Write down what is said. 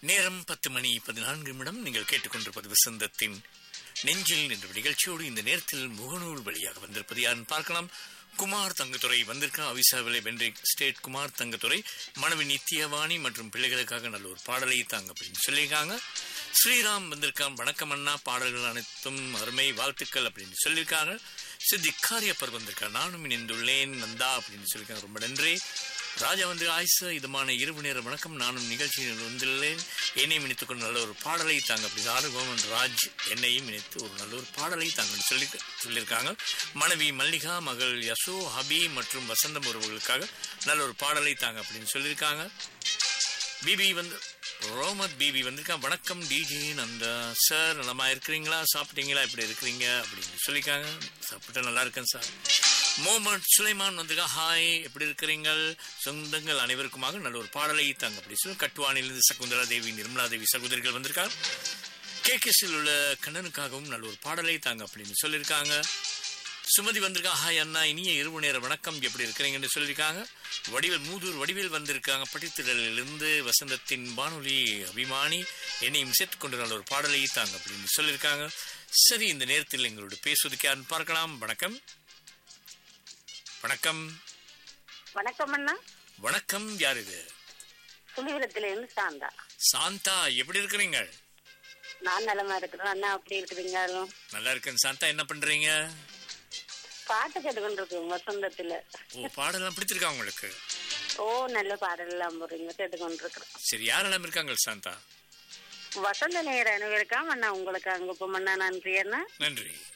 நேரம் பத்து மணி பதினான்கு நிமிடம் நீங்கள் கேட்டுக்கொண்டிருப்பது வசந்தத்தின் நெஞ்சில் என்ற நிகழ்ச்சியோடு இந்த நேரத்தில் முகநூல் வழியாக வந்திருப்பது யாருன்னு பார்க்கலாம் குமார் தங்கத்துறை வந்திருக்கா அவிசாவிலை வென்றி ஸ்டேட் குமார் தங்கத்துறை மனைவி நித்யவாணி மற்றும் பிள்ளைகளுக்காக நல்ல ஒரு பாடலை தாங்க அப்படின்னு சொல்லியிருக்காங்க ஸ்ரீராம் வந்திருக்கான் வணக்கம் அண்ணா பாடல்கள் அனைத்தும் அருமை வாழ்த்துக்கள் அப்படின்னு சொல்லியிருக்காங்க சித்தி காரியப்பர் வந்திருக்கார் நானும் இணைந்துள்ளேன் நந்தா அப்படின்னு சொல்லியிருக்காங்க ரொம்ப நன்றி ராஜா வந்து ஆயிசா இதுமான இரவு நேர வணக்கம் நானும் நிகழ்ச்சியில் வந்துள்ளேன் என்னையும் இணைத்துக் கொண்டு நல்ல ஒரு பாடலை தாங்க அப்படி ஆறுகோமன் ராஜ் என்னையும் இணைத்து ஒரு நல்ல ஒரு பாடலை தாங்க சொல்லி சொல்லியிருக்காங்க மனைவி மல்லிகா மகள் யசோ ஹபி மற்றும் வசந்தம் உறவுகளுக்காக நல்ல ஒரு பாடலை தாங்க அப்படின்னு சொல்லியிருக்காங்க பிபி வந்து ரோமத் பிபி வந்திருக்கான் வணக்கம் டிஜி நந்தா சார் நலமா இருக்கிறீங்களா சாப்பிட்டீங்களா இப்படி இருக்கிறீங்க அப்படின்னு சொல்லியிருக்காங்க சாப்பிட்டு நல்லா இருக்கேன் சார் மோமட் சுலைமான் வந்திருக்கா ஹாய் எப்படி இருக்கிறீங்க சொந்தங்கள் அனைவருக்குமாக நல்ல ஒரு பாடலை தாங்க அப்படி சொல்லி கட்டுவானிலிருந்து சகுந்தரா தேவி நிர்மலா தேவி சகோதரிகள் வந்திருக்காங்க கேகேஸில் உள்ள கண்ணனுக்காகவும் நல்ல ஒரு பாடலை தாங்க அப்படின்னு சொல்லியிருக்காங்க சுமதி வந்திருக்கா ஹாய் அண்ணா இனிய இரவு நேர வணக்கம் எப்படி இருக்கிறீங்கன்னு சொல்லியிருக்காங்க வடிவேல் மூதூர் வடிவேல் வந்திருக்காங்க பட்டித்திடலிலிருந்து வசந்தத்தின் வானொலி அபிமானி என்னையும் சேர்த்துக் கொண்டு நல்ல ஒரு பாடலை தாங்க அப்படின்னு சொல்லியிருக்காங்க சரி இந்த நேரத்தில் எங்களோட பேசுவதுக்கு யாருன்னு பார்க்கலாம் வணக்கம் வணக்கம் வணக்கம் அண்ணா வணக்கம் யார் இது புலிவரத்துல இருந்து சாந்தா சாந்தா எப்படி இருக்கிறீங்க நான் நலமா இருக்கிறேன் அண்ணா அப்படி இருக்கிறீங்க நல்லா இருக்கேன் சாந்தா என்ன பண்றீங்க பாட்டு கேட்டுக்கொண்டிருக்கோம் வசந்தத்துல ஓ பாடலாம் பிடிச்சிருக்கா உங்களுக்கு ஓ நல்ல பாடல் எல்லாம் போறீங்க கேட்டுக்கொண்டிருக்கிறோம் சரி யாரெல்லாம் இருக்காங்க சாந்தா வசந்த நேர அனைவருக்காம் அண்ணா உங்களுக்கு அங்க போமண்ணா நன்றி அண்ணா நன்றி